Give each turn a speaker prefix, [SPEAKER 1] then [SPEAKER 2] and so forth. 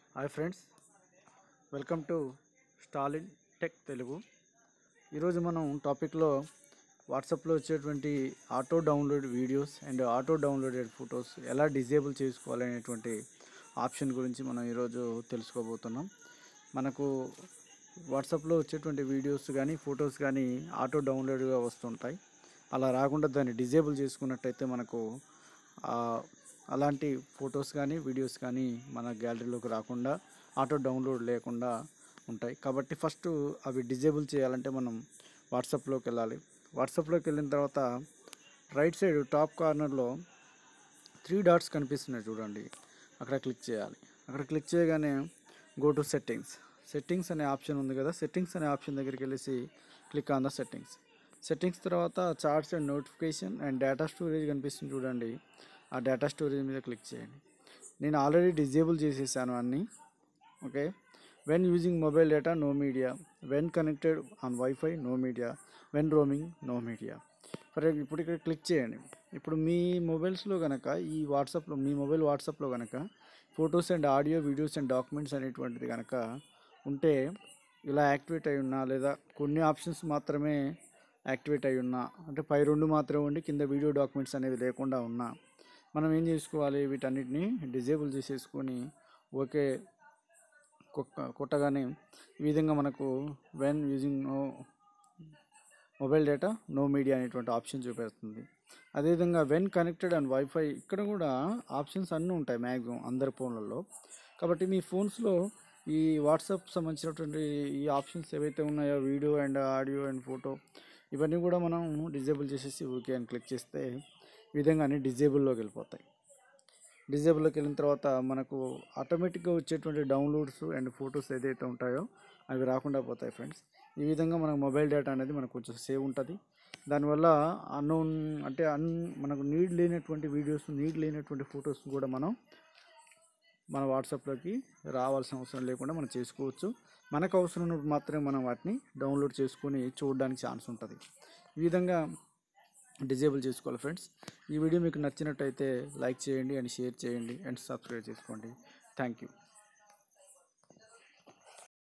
[SPEAKER 1] hi friends welcome to Stalin tech Telugu ఈరోజు మనం టాపిక్లో వాట్సాప్లో వచ్చేటువంటి auto download videos and auto downloaded photos ఎలా డిజేబుల్ చేసుకోవాలనేటువంటి ఆప్షన్ గురించి మనం ఈరోజు తెలుసుకోబోతున్నాం మనకు వాట్సాప్లో వచ్చేటువంటి వీడియోస్ కానీ ఫొటోస్ కానీ ఆటో డౌన్లోడ్గా వస్తుంటాయి అలా రాకుండా దాన్ని డిజేబుల్ చేసుకున్నట్టయితే మనకు ఆ, అలాంటి ఫొటోస్ కానీ వీడియోస్ కానీ మన గ్యాలరీలోకి రాకుండా ఆటో డౌన్లోడ్ లేకుండా ఉంటాయి కాబట్టి ఫస్ట్ అవి డిజేబుల్ చేయాలంటే మనం వాట్సాప్లోకి వెళ్ళాలి వాట్సాప్లోకి వెళ్ళిన తర్వాత రైట్ సైడ్ టాప్ కార్నర్లో త్రీ డాట్స్ కనిపిస్తున్నాయి చూడండి అక్కడ క్లిక్ చేయాలి అక్కడ క్లిక్ చేయగానే గో టు సెట్టింగ్స్ సెట్టింగ్స్ అనే ఆప్షన్ ఉంది కదా సెట్టింగ్స్ అనే ఆప్షన్ దగ్గరికి వెళ్ళేసి click on the settings settings తర్వాత chats and notification and data storage కనిపిస్తుంది చూడండి ఆ డేటా స్టోరేజ్ మీద క్లిక్ చేయండి నేను ఆల్రెడీ డిజేబుల్ చేసేసాను అన్నీ okay when using mobile data no media when connected on wifi no media when roaming no media for ఇప్పుడు ఇక్కడ క్లిక్ చేయండి ఇప్పుడు మీ మొబైల్స్లో కనుక ఈ వాట్సాప్లో మీ మొబైల్ వాట్సాప్లో కనుక photos and audio videos and documents అనేటువంటిది కనుక ఉంటే ఇలా యాక్టివేట్ అయి ఉన్నా లేదా కొన్ని ఆప్షన్స్ మాత్రమే యాక్టివేట్ అయి ఉన్నా అంటే పై రెండు మాత్రమే ఉండి కింద వీడియో డాక్యుమెంట్స్ అనేవి లేకుండా ఉన్నా మనం ఏం చేసుకోవాలి వీటన్నిటిని డిజేబుల్ చేసేసుకొని ఓకే కొక్క కొట్టగానే ఈ విధంగా మనకు when using no mobile data no media అనేటువంటి ఆప్షన్ చూపిస్తుంది అదేవిధంగా వెన్ కనెక్టెడ్ అండ్ వైఫై ఇక్కడ కూడా ఆప్షన్స్ అన్నీ ఉంటాయి మ్యాక్సిమం అందరి ఫోన్లలో కాబట్టి మీ ఫోన్స్లో ఈ వాట్సాప్ సంబంధించినటువంటి ఈ ఆప్షన్స్ ఏవైతే ఉన్నాయో video and audio and photo ఇవన్నీ కూడా మనం డిజేబుల్ చేసేసి ఓకే అని క్లిక్ చేస్తే ఈ విధంగా అన్ని డిజేబుల్లోకి వెళ్ళిపోతాయి డిజేబుల్లోకి వెళ్ళిన తర్వాత మనకు ఆటోమేటిక్గా వచ్చేటువంటి డౌన్లోడ్స్ అండ్ ఫొటోస్ ఏదైతే ఉంటాయో అవి రాకుండా పోతాయి ఫ్రెండ్స్ ఈ విధంగా మనకు మొబైల్ డేటా అనేది మనకు కొంచెం సేవ్ ఉంటుంది దానివల్ల అన్నోన్ అంటే అన్ మనకు నీడ్ లేనటువంటి వీడియోస్ నీడ్ లేనటువంటి ఫొటోస్ కూడా మనం మన వాట్సాప్లోకి రావాల్సిన అవసరం లేకుండా మనం చేసుకోవచ్చు మనకు అవసరం ఉన్నప్పుడు మాత్రమే మనం వాటిని డౌన్లోడ్ చేసుకొని చూడడానికి ఛాన్స్ ఉంటుంది ఈ విధంగా డిజేబుల్ చేసుకోవాలి ఫ్రెండ్స్ ఈ వీడియో మీకు నచ్చినట్టయితే లైక్ చేయండి అండ్ షేర్ చేయండి అండ్ సబ్స్క్రైబ్ చేసుకోండి థ్యాంక్ యూ